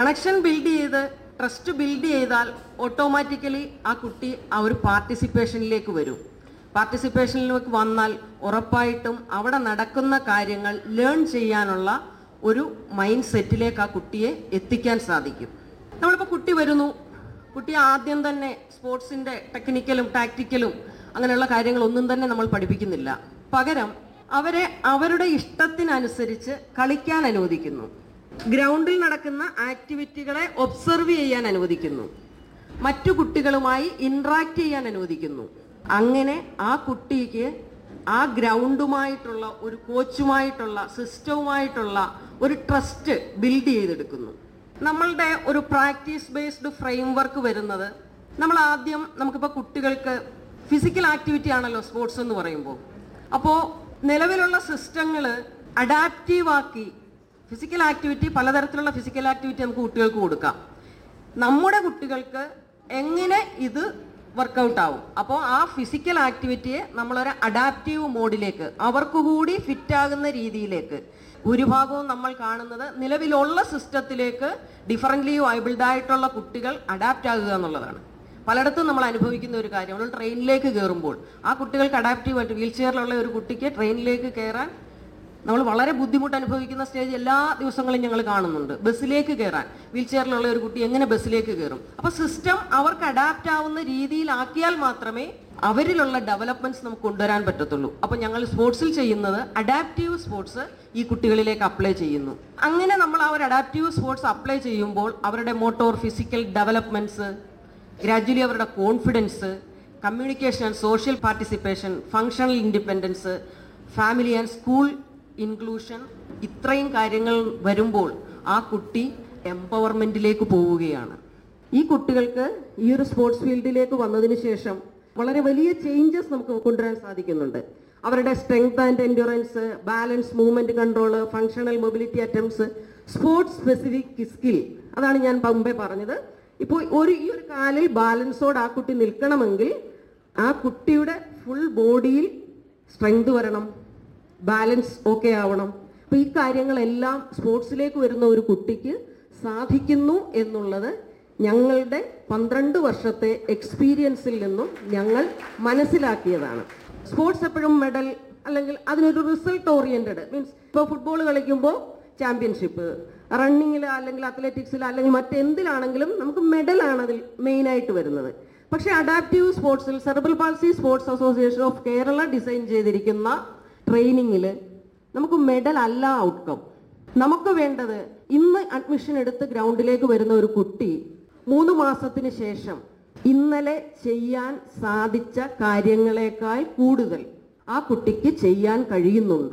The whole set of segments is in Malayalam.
കണക്ഷൻ ബിൽഡ് ചെയ്ത് ട്രസ്റ്റ് ബിൽഡ് ചെയ്താൽ ഓട്ടോമാറ്റിക്കലി ആ കുട്ടി ആ ഒരു പാർട്ടിസിപ്പേഷനിലേക്ക് വരും പാർട്ടിസിപ്പേഷനിലേക്ക് വന്നാൽ ഉറപ്പായിട്ടും അവിടെ നടക്കുന്ന കാര്യങ്ങൾ ലേൺ ചെയ്യാനുള്ള ഒരു മൈൻഡ് സെറ്റിലേക്ക് ആ കുട്ടിയെ എത്തിക്കാൻ സാധിക്കും നമ്മളിപ്പോൾ കുട്ടി വരുന്നു കുട്ടി ആദ്യം തന്നെ സ്പോർട്സിന്റെ ടെക്നിക്കലും ടാക്ടിക്കലും അങ്ങനെയുള്ള കാര്യങ്ങളൊന്നും തന്നെ നമ്മൾ പഠിപ്പിക്കുന്നില്ല പകരം അവരെ അവരുടെ ഇഷ്ടത്തിനനുസരിച്ച് കളിക്കാൻ അനുവദിക്കുന്നു ഗ്രൗണ്ടിൽ നടക്കുന്ന ആക്ടിവിറ്റികളെ ഒബ്സർവ് ചെയ്യാൻ അനുവദിക്കുന്നു മറ്റു കുട്ടികളുമായി ഇന്ററാക്ട് ചെയ്യാൻ അനുവദിക്കുന്നു അങ്ങനെ ആ കുട്ടിക്ക് ആ ഗ്രൗണ്ടുമായിട്ടുള്ള ഒരു കോച്ചുമായിട്ടുള്ള സിസ്റ്റവുമായിട്ടുള്ള ഒരു ട്രസ്റ്റ് ബിൽഡ് ചെയ്തെടുക്കുന്നു നമ്മളുടെ ഒരു പ്രാക്ടീസ് ബേസ്ഡ് ഫ്രെയിം വർക്ക് വരുന്നത് നമ്മൾ ആദ്യം നമുക്കിപ്പോൾ കുട്ടികൾക്ക് ഫിസിക്കൽ ആക്ടിവിറ്റി ആണല്ലോ സ്പോർട്സ് എന്ന് പറയുമ്പോൾ അപ്പോൾ നിലവിലുള്ള സിസ്റ്റങ്ങൾ അഡാപ്റ്റീവ് ആക്കി ഫിസിക്കൽ ആക്ടിവിറ്റി പലതരത്തിലുള്ള ഫിസിക്കൽ ആക്ടിവിറ്റി നമുക്ക് കുട്ടികൾക്ക് കൊടുക്കാം നമ്മുടെ കുട്ടികൾക്ക് എങ്ങനെ ഇത് വർക്കൗട്ട് ആവും അപ്പോൾ ആ ഫിസിക്കൽ ആക്ടിവിറ്റിയെ നമ്മളൊരു അഡാപ്റ്റീവ് മോഡിലേക്ക് അവർക്ക് കൂടി ഫിറ്റ് ആകുന്ന രീതിയിലേക്ക് ഭൂരിഭാഗവും നമ്മൾ കാണുന്നത് നിലവിലുള്ള സിസ്റ്റത്തിലേക്ക് ഡിഫറൻ്റ്ലി വൈബിൾഡ് ആയിട്ടുള്ള കുട്ടികൾ അഡാപ്റ്റ് ആകുക എന്നുള്ളതാണ് പലയിടത്തും നമ്മൾ അനുഭവിക്കുന്ന ഒരു കാര്യം നമ്മൾ ട്രെയിനിലേക്ക് കയറുമ്പോൾ ആ കുട്ടികൾക്ക് അഡാപ്റ്റീവ് ആയിട്ട് വീൽ ചെയറിലുള്ള ഒരു കുട്ടിക്ക് ട്രെയിനിലേക്ക് കയറാൻ നമ്മൾ വളരെ ബുദ്ധിമുട്ട് അനുഭവിക്കുന്ന സ്റ്റേജ് എല്ലാ ദിവസങ്ങളും ഞങ്ങൾ കാണുന്നുണ്ട് ബസ്സിലേക്ക് കയറാൻ വീൽ ചെയറിലുള്ള ഒരു കുട്ടി എങ്ങനെ ബസ്സിലേക്ക് കയറും അപ്പൊ സിസ്റ്റം അവർക്ക് അഡാപ്റ്റ് ആവുന്ന രീതിയിലാക്കിയാൽ മാത്രമേ അവരിലുള്ള ഡെവലപ്മെന്റ്സ് നമുക്ക് കൊണ്ടുവരാൻ പറ്റത്തുള്ളൂ അപ്പൊ ഞങ്ങൾ സ്പോർട്സിൽ ചെയ്യുന്നത് അഡാപ്റ്റീവ് സ്പോർട്സ് ഈ കുട്ടികളിലേക്ക് അപ്ലൈ ചെയ്യുന്നു അങ്ങനെ നമ്മൾ ആ ഒരു അഡാപ്റ്റീവ് സ്പോർട്സ് അപ്ലൈ ചെയ്യുമ്പോൾ അവരുടെ മോട്ടോർ ഫിസിക്കൽ ഡെവലപ്മെന്റ്സ് ഗ്രാജ്വലി അവരുടെ confidence communication and social participation functional independence family and school inclusion ഇത്രയും കാര്യങ്ങൾ വരുമ്പോൾ ആ കുട്ടി എംപവർമെന്റിലേക്ക് പോവുകയാണ് ഈ കുട്ടികൾക്ക് ഈ ഒരു സ്പോർട്സ് ഫീൽഡിലേക്ക് വന്നതിന് ശേഷം വളരെ വലിയ ചേഞ്ചസ് നമുക്ക് കൊണ്ടുവരാൻ സാധിക്കുന്നുണ്ട് അവരുടെ strength and endurance balance movement control functional mobility attempts sports specific skill അതാണ് ഞാൻ മുമ്പേ പറഞ്ഞത് ഇപ്പോൾ ഒരു ഈ ഒരു കാലിൽ ബാലൻസോട് ആ കുട്ടി നിൽക്കണമെങ്കിൽ ആ കുട്ടിയുടെ ഫുൾ ബോഡിയിൽ സ്ട്രെങ്ത് വരണം ബാലൻസ് ഓക്കെ ആവണം അപ്പൊ ഈ കാര്യങ്ങളെല്ലാം സ്പോർട്സിലേക്ക് വരുന്ന ഒരു കുട്ടിക്ക് സാധിക്കുന്നു എന്നുള്ളത് ഞങ്ങളുടെ പന്ത്രണ്ട് വർഷത്തെ എക്സ്പീരിയൻസിൽ നിന്നും ഞങ്ങൾ മനസ്സിലാക്കിയതാണ് സ്പോർട്സ് എപ്പോഴും മെഡൽ അല്ലെങ്കിൽ അതിനൊരു റിസൾട്ട് ഓറിയന്റഡ് മീൻസ് ഇപ്പോൾ ഫുട്ബോൾ കളിക്കുമ്പോൾ ചാമ്പ്യൻഷിപ്പ് റണ്ണിങ്ങിൽ അല്ലെങ്കിൽ അത്ലറ്റിക്സിൽ അല്ലെങ്കിൽ മറ്റെന്തിലാണെങ്കിലും നമുക്ക് മെഡലാണ് അതിൽ മെയിനായിട്ട് വരുന്നത് പക്ഷേ അഡാപ്റ്റീവ് സ്പോർട്സിൽ cerebral palsy sports association of Kerala design ചെയ്തിരിക്കുന്ന ട്രെയിനിങ്ങിൽ നമുക്ക് മെഡൽ അല്ല ഔട്ട്കം നമുക്ക് വേണ്ടത് ഇന്ന് അഡ്മിഷൻ എടുത്ത് ഗ്രൗണ്ടിലേക്ക് വരുന്ന ഒരു കുട്ടി മൂന്ന് മാസത്തിന് ശേഷം ഇന്നലെ ചെയ്യാൻ സാധിച്ച കാര്യങ്ങളെക്കാൾ കൂടുതൽ ആ കുട്ടിക്ക് ചെയ്യാൻ കഴിയുന്നുണ്ടോ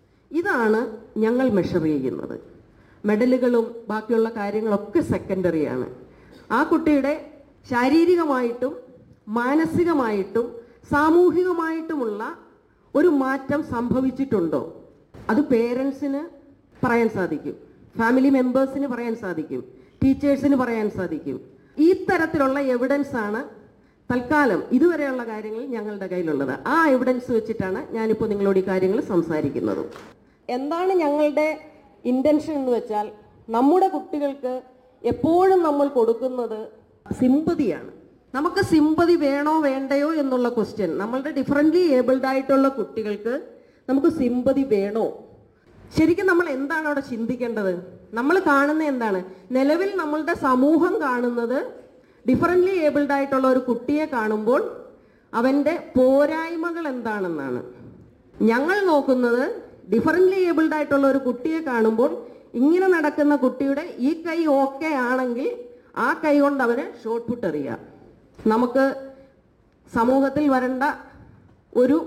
ഇതാണ് ഞങ്ങൾ മെഷർ ചെയ്യുന്നത് മെഡലുകളും ബാക്കിയുള്ള കാര്യങ്ങളൊക്കെ സെക്കൻഡറിയാണ് ആ കുട്ടിയുടെ ശാരീരികമായിട്ടും മാനസികമായിട്ടും സാമൂഹികമായിട്ടുമുള്ള ഒരു മാറ്റം സംഭവിച്ചിട്ടുണ്ടോ അത് പേരൻസിന് പറയാൻ സാധിക്കും ഫാമിലി മെമ്പേഴ്സിന് പറയാൻ സാധിക്കും ടീച്ചേഴ്സിന് പറയാൻ സാധിക്കും ഈ തരത്തിലുള്ള എവിഡൻസ് ആണ് തൽക്കാലം ഇതുവരെയുള്ള കാര്യങ്ങൾ ഞങ്ങളുടെ കയ്യിലുള്ളത് ആ എവിഡൻസ് വെച്ചിട്ടാണ് ഞാനിപ്പോൾ നിങ്ങളോട് ഈ കാര്യങ്ങൾ സംസാരിക്കുന്നത് എന്താണ് ഞങ്ങളുടെ ഇൻറ്റൻഷൻ എന്ന് വെച്ചാൽ നമ്മുടെ കുട്ടികൾക്ക് എപ്പോഴും നമ്മൾ കൊടുക്കുന്നത് സിമ്പതിയാണ് നമുക്ക് സിമ്പതി വേണോ വേണ്ടയോ എന്നുള്ള ക്വസ്റ്റ്യൻ നമ്മളുടെ ഡിഫറൻ്റ്ലി ഏബിൾഡ് ആയിട്ടുള്ള കുട്ടികൾക്ക് നമുക്ക് സിമ്പതി വേണോ ശരിക്കും നമ്മൾ എന്താണ് അവിടെ ചിന്തിക്കേണ്ടത് നമ്മൾ കാണുന്ന എന്താണ് നിലവിൽ നമ്മളുടെ സമൂഹം കാണുന്നത് ഡിഫറൻ്റ്ലി ഏബിൾഡ് ആയിട്ടുള്ള ഒരു കുട്ടിയെ കാണുമ്പോൾ അവൻ്റെ പോരായ്മകൾ എന്താണെന്നാണ് ഞങ്ങൾ നോക്കുന്നത് ഡിഫറൻ്റ്ലി ഏബിൾഡ് ആയിട്ടുള്ള ഒരു കുട്ടിയെ കാണുമ്പോൾ ഇങ്ങനെ നടക്കുന്ന കുട്ടിയുടെ ഈ കൈ ഓക്കെ ആണെങ്കിൽ ആ കൈ കൊണ്ട് അവന് ഷോർട്ട് പുട്ട് എറിയാം നമുക്ക് സമൂഹത്തിൽ വരേണ്ട ഒരു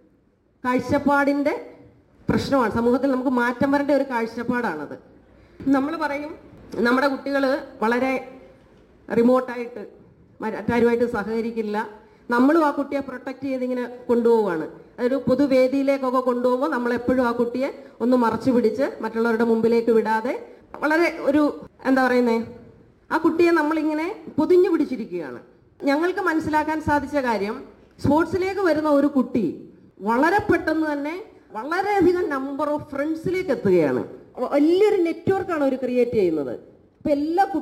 കാഴ്ചപ്പാടിൻ്റെ പ്രശ്നമാണ് സമൂഹത്തിൽ നമുക്ക് മാറ്റം വരേണ്ട ഒരു കാഴ്ചപ്പാടാണത് നമ്മൾ പറയും നമ്മുടെ കുട്ടികൾ വളരെ റിമോട്ടായിട്ട് മറ്റാരുമായിട്ട് സഹകരിക്കില്ല നമ്മളും ആ കുട്ടിയെ പ്രൊട്ടക്റ്റ് ചെയ്ത് ഇങ്ങനെ കൊണ്ടുപോവുകയാണ് ഒരു പൊതുവേദിയിലേക്കൊക്കെ കൊണ്ടുപോകുമ്പോൾ നമ്മൾ എപ്പോഴും ആ കുട്ടിയെ ഒന്ന് മറച്ചു പിടിച്ച് മറ്റുള്ളവരുടെ മുമ്പിലേക്ക് വിടാതെ വളരെ ഒരു എന്താ പറയുന്നേ ആ കുട്ടിയെ നമ്മളിങ്ങനെ പൊതിഞ്ഞു പിടിച്ചിരിക്കുകയാണ് ഞങ്ങൾക്ക് മനസ്സിലാക്കാൻ സാധിച്ച കാര്യം സ്പോർട്സിലേക്ക് വരുന്ന ഒരു കുട്ടി വളരെ പെട്ടെന്ന് തന്നെ വളരെയധികം നമ്പർ ഓഫ് ഫ്രണ്ട്സിലേക്ക് എത്തുകയാണ് വലിയൊരു നെറ്റ്വർക്കാണ് അവർ ക്രിയേറ്റ് ചെയ്യുന്നത് അപ്പൊ എല്ലാ